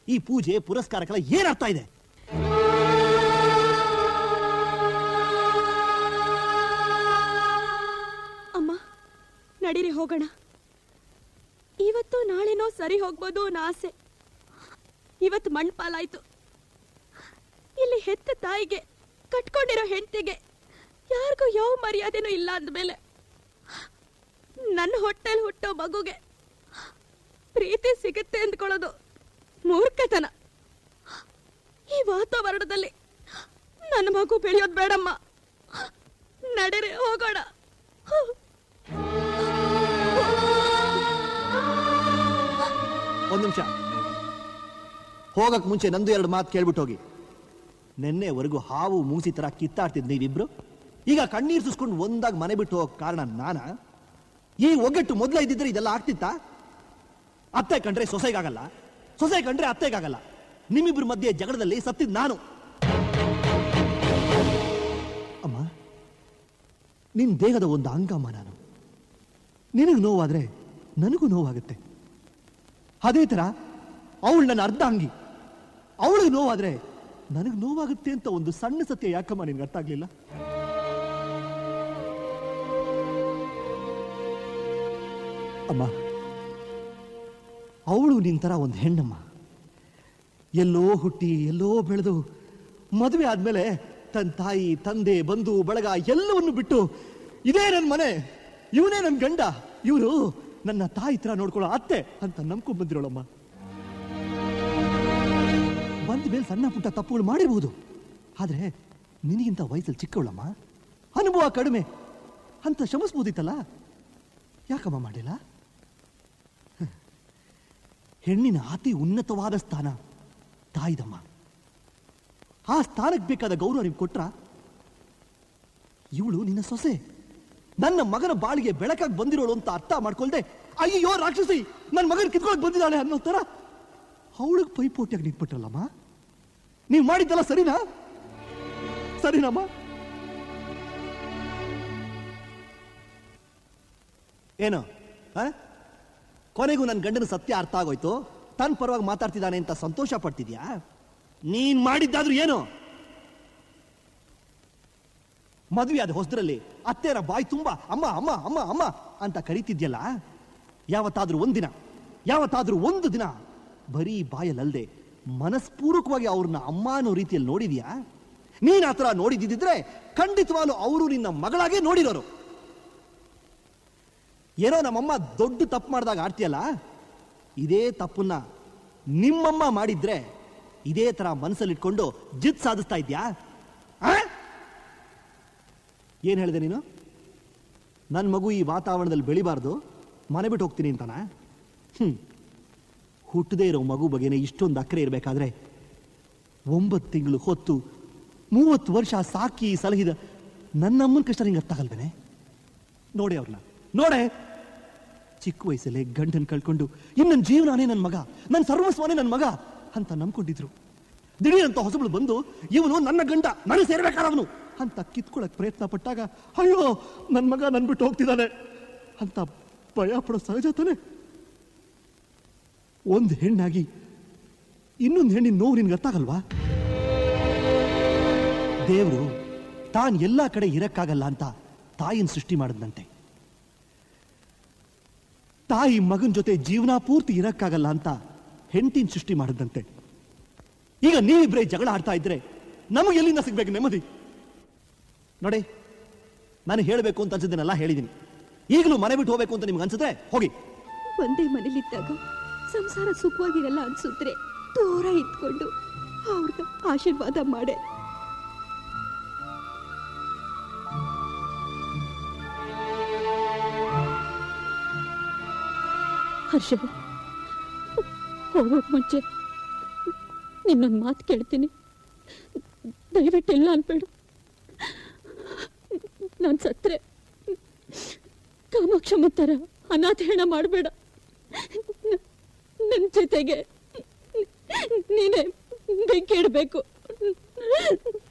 ಈ ಪೂಜೆ ಪುರಸ್ಕಾರಕ್ಕೆಲ್ಲ ಏನ್ ಅರ್ಥ ಇದೆ ಅಮ್ಮ ನಡೀರಿ ಹೋಗೋಣ ಇವತ್ತು ನಾಳೆನೋ ಸರಿ ಹೋಗ್ಬೋದು ಅನ್ನೋ ಆಸೆ ಇವತ್ತು ಮಣ್ಪಾಲಾಯ್ತು ಇಲ್ಲಿ ಹೆತ್ತ ತಾಯಿಗೆ ಕಟ್ಕೊಂಡಿರೋ ಹೆಂಡತಿಗೆ ಯಾರಿಗೂ ಯಾವ ಮರ್ಯಾದೆನೂ ಇಲ್ಲ ಅಂದ್ಮೇಲೆ ನನ್ನ ಹೊಟ್ಟೆಲ್ ಹುಟ್ಟೋ ಮಗುಗೆ ಪ್ರೀತಿ ಸಿಗುತ್ತೆ ಅಂದ್ಕೊಳ್ಳೋದು ಮೂರ್ಖತನ ಈ ವಾತಾವರಣದಲ್ಲಿ ನನ್ನ ಮಗು ಬೆಳೆಯೋದು ಬೇಡಮ್ಮ ನಡೀರಿ ಹೋಗೋಣ ಒಂದ್ ನಿಮಿಷ ಹೋಗಕ್ ಮುಂಚೆ ನಂದು ಎರಡು ಮಾತು ಕೇಳ್ಬಿಟ್ಟು ಹೋಗಿ ನಿನ್ನೆವರೆಗೂ ಹಾವು ಮೂಸಿ ತರ ಕಿತ್ತಾಡ್ತಿದ್ ನೀವಿಬ್ರು ಈಗ ಕಣ್ಣೀರ್ ಸುಸ್ಕೊಂಡು ಒಂದಾಗಿ ಮನೆ ಬಿಟ್ಟು ಹೋಗಕ್ ಕಾರಣ ನಾನ ಈ ಒಗ್ಗಟ್ಟು ಮೊದಲ ಇದ್ದಿದ್ರೆ ಇದೆಲ್ಲ ಆಗ್ತಿತ್ತಾ ಅತ್ತೆ ಕಂಡ್ರೆ ಸೊಸೆಗಾಗಲ್ಲ ಸೊಸೆ ಕಂಡ್ರೆ ಅತ್ತೆಗಾಗಲ್ಲ ನಿಮ್ಮಿಬ್ರ ಮಧ್ಯೆ ಜಗಳದಲ್ಲಿ ಸತ್ತಿದ್ ನಾನು ಅಮ್ಮ ನಿನ್ ದೇಹದ ಒಂದು ಅಂಗಮ್ಮ ನಾನು ನಿನಗೆ ನೋವಾದ್ರೆ ನನಗೂ ನೋವಾಗುತ್ತೆ ಅದೇ ತರ ಅವಳು ನನ್ನ ಅರ್ಧ ಅಂಗಿ ಅವಳಿಗೆ ನೋವಾದ್ರೆ ನನಗೆ ನೋವಾಗುತ್ತೆ ಅಂತ ಒಂದು ಸಣ್ಣ ಸತ್ಯ ಯಾಕಮ್ಮ ನಿನ್ಗೆ ಅರ್ಥ ಆಗ್ಲಿಲ್ಲ ಅಮ್ಮ ಅವಳು ನಿನ್ ತರ ಒಂದು ಹೆಣ್ಣಮ್ಮ ಎಲ್ಲೋ ಹುಟ್ಟಿ ಎಲ್ಲೋ ಬೆಳೆದು ಮದುವೆ ಆದ್ಮೇಲೆ ತನ್ನ ತಾಯಿ ತಂದೆ ಬಂಧು ಬಳಗ ಎಲ್ಲವನ್ನು ಬಿಟ್ಟು ಇದೇ ನನ್ನ ಮನೆ ಇವನೇ ನನ್ನ ಗಂಡ ಇವರು ನನ್ನ ತಾಯಿ ತರ ನೋಡ್ಕೊಳ್ಳೋ ಅತ್ತೆ ಅಂತ ನಂಬ್ಕೊಂಡ್ ಬಂದಿರೋಳಮ್ಮ ಬಂದ ಮೇಲೆ ಸಣ್ಣ ಪುಟ್ಟ ತಪ್ಪುಗಳು ಮಾಡಿರ್ಬೋದು ಆದ್ರೆ ನಿನಗಿಂತ ವಯಸ್ಸಲ್ಲಿ ಚಿಕ್ಕವಳಮ್ಮ ಅನುಭವ ಕಡಿಮೆ ಅಂತ ಕ್ಷಮಿಸ್ಬೋದಿತ್ತಲ್ಲ ಯಾಕಮ್ಮ ಮಾಡಿಲ್ಲ ಹ. ಹೆಣ್ಣಿನ ಅತಿ ಉನ್ನತವಾದ ಸ್ಥಾನ ತಾಯಿದಮ್ಮ ಆ ಸ್ಥಾನಕ್ಕೆ ಬೇಕಾದ ಗೌರವ ನೀವು ಕೊಟ್ರ ಇವಳು ನಿನ್ನ ಸೊಸೆ ನನ್ನ ಮಗನ ಬಾಳಿಗೆ ಬೆಳಕಾಗಿ ಬಂದಿರೋಳು ಅಂತ ಅರ್ಥ ಮಾಡ್ಕೊಳ್ದೆ ಅಯ್ಯೋ ರಾಕ್ಷಸಿ ನನ್ನ ಮಗನ ಕಿತ್ಕೊಳಕ್ ಬಂದಿದ್ದಾಳೆ ಅನ್ನೋ ತರ ಅವಳಿಗೆ ಪೈಪೋಟಿಯಾಗಿ ನಿಂತ್ಬಿಟ್ರಲ್ಲಮ್ಮ ನೀವು ಮಾಡಿದ್ದಲ್ಲ ಸರಿನಾ ಸರಿನಮ್ಮ ಏನು ಆ? ಕೊನೆಗೂ ನನ್ನ ಗಂಡನ ಸತ್ಯ ಅರ್ಥ ಆಗೋಯ್ತು ತನ್ನ ಪರವಾಗಿ ಮಾತಾಡ್ತಿದ್ದಾನೆ ಅಂತ ಸಂತೋಷ ಪಡ್ತಿದ್ಯಾ ನೀನ್ ಮಾಡಿದ್ದಾದ್ರೂ ಏನು ಮದುವೆ ಆದ ಹೊಸದ್ರಲ್ಲಿ ಅತ್ತೆರ ಬಾಯಿ ತುಂಬಾ ಅಮ್ಮ ಅಮ್ಮ ಅಮ್ಮ ಅಮ್ಮ ಅಂತ ಕರಿತಿದ್ಯಲ್ಲ ಯಾವತ್ತಾದ್ರೂ ಒಂದಿನ ಯಾವತ್ತಾದ್ರೂ ಒಂದು ದಿನ ಬರೀ ಬಾಯಲ್ಲಲ್ದೆ ಮನಸ್ಪೂರ್ವಕವಾಗಿ ಅವ್ರನ್ನ ಅಮ್ಮ ಅನ್ನೋ ರೀತಿಯಲ್ಲಿ ನೋಡಿದ್ಯಾ ನೀನ್ ಆತರ ನೋಡಿದ್ದಿದ್ರೆ ಖಂಡಿತವಾಗ್ಲೂ ಅವರು ನಿನ್ನ ಮಗಳಾಗೆ ನೋಡಿರೋರು ಏನೋ ನಮ್ಮಮ್ಮ ದೊಡ್ಡ ತಪ್ಪು ಮಾಡಿದಾಗ ಆಡ್ತೀಯಲ್ಲ ಇದೇ ತಪ್ಪನ್ನ ನಿಮ್ಮಮ್ಮ ಮಾಡಿದ್ರೆ ಇದೇ ತರ ಮನಸ್ಸಲ್ಲಿಟ್ಕೊಂಡು ಜಿತ್ ಸಾಧಿಸ್ತಾ ಇದ್ಯಾ ಆ? ಏನ್ ಹೇಳಿದೆ ನೀನು ನನ್ನ ಮಗು ಈ ವಾತಾವರಣದಲ್ಲಿ ಬೆಳಿಬಾರ್ದು ಮನೆ ಬಿಟ್ಟು ಹೋಗ್ತೀನಿ ಅಂತಾನ ಹ್ಮ್ ಹುಟ್ಟದೇ ಇರೋ ಮಗು ಬಗ್ಗೆನೇ ಇಷ್ಟೊಂದು ಅಕ್ಕರೆ ಇರಬೇಕಾದ್ರೆ ಒಂಬತ್ತು ತಿಂಗಳು ಹೊತ್ತು ಮೂವತ್ತು ವರ್ಷ ಸಾಕಿ ಸಲಹಿದ ನನ್ನಮ್ಮನ ಕಷ್ಟ ನಿಂಗೆ ಅರ್ಥ ಆಗಲ್ವೇನೆ ನೋಡೆ ಅವ್ರನ್ನ ನೋಡೆ ಚಿಕ್ಕ ವಯಸ್ಸಲ್ಲೇ ಗಂಡನ್ ಕಳ್ಕೊಂಡು ಇನ್ನು ನನ್ನ ಜೀವನಾನೇ ನನ್ನ ಮಗ ನನ್ನ ಸರ್ವಸ್ವನೇ ನನ್ನ ಮಗ ಅಂತ ನಂಬ್ಕೊಂಡಿದ್ರು ದಿಢೀರಂತ ಹೊಸಬಳು ಬಂದು ಇವನು ನನ್ನ ಗಂಡ ನನಗೆ ಸೇರ್ಬೇಕಾದವನು ಅಂತ ಕಿತ್ಕೊಳಕ್ ಪ್ರಯತ್ನ ಪಟ್ಟಾಗ ಅಯ್ಯೋ ನನ್ನ ಮಗ ನನ್ ಬಿಟ್ಟು ಹೋಗ್ತಿದ್ದಾನೆ ಅಂತ ಭಯ ಪಡೋ ಸಹಜ ತಾನೆ ಒಂದು ಹೆಣ್ಣಾಗಿ ಇನ್ನೊಂದು ಹೆಣ್ಣಿನ ನೋವು ನಿನ್ಗೆ ಗೊತ್ತಾಗಲ್ವಾ ದೇವರು ತಾನ್ ಎಲ್ಲಾ ಕಡೆ ಇರಕ್ಕಾಗಲ್ಲ ಅಂತ ತಾಯಿನ ಸೃಷ್ಟಿ ಮಾಡಿದ್ನಂತೆ ತಾಯಿ ಮಗನ ಜೊತೆ ಜೀವನ ಪೂರ್ತಿ ಇರಕ್ಕಾಗಲ್ಲ ಅಂತ ಹೆಂಡತಿನ ಸೃಷ್ಟಿ ಮಾಡಿದಂತೆ ಈಗ ನೀವಿಬ್ರೇ ಜಗಳ ಆಡ್ತಾ ಇದ್ರೆ ನಮಗೆ ಎಲ್ಲಿಂದ ಸಿಗ್ಬೇಕು ನೆಮ್ಮದಿ ನೋಡಿ ನಾನು ಹೇಳಬೇಕು ಅಂತ ಅನ್ಸಿದ್ದನ್ನೆಲ್ಲ ಹೇಳಿದ್ದೀನಿ ಈಗಲೂ ಮನೆ ಬಿಟ್ಟು ಹೋಗ್ಬೇಕು ಅಂತ ನಿಮ್ಗೆ ಅನ್ಸಿದ್ರೆ ಹೋಗಿ ಒಂದೇ ಮನೇಲಿದ್ದಾಗ ಸಂಸಾರ ಸುಖವಾಗಿರಲ್ಲ ಅನ್ಸುತ್ತೆ ದೂರ ಇದ್ಕೊಂಡು ಅವ್ರಿಗೆ ಆಶೀರ್ವಾದ ಮಾಡೆ ಹರ್ಷ ಹೋಗೋಕ್ ಮುಂಚೆ ನಿನ್ನೊಂದು ಮಾತು ಕೇಳ್ತೀನಿ ದಯವಿಟ್ಟು ಇಲ್ಲ ಅನ್ಬೇಡ ನಾನು ಸತ್ರೆ ಕಾಮಾಕ್ಷಮ್ಮ ಥರ ಅನಾಥ ಹೆಣ ಮಾಡಬೇಡ ನನ್ನ ಜೊತೆಗೆ ನೀನೇ ಬೆಂಕಿ ಇಡಬೇಕು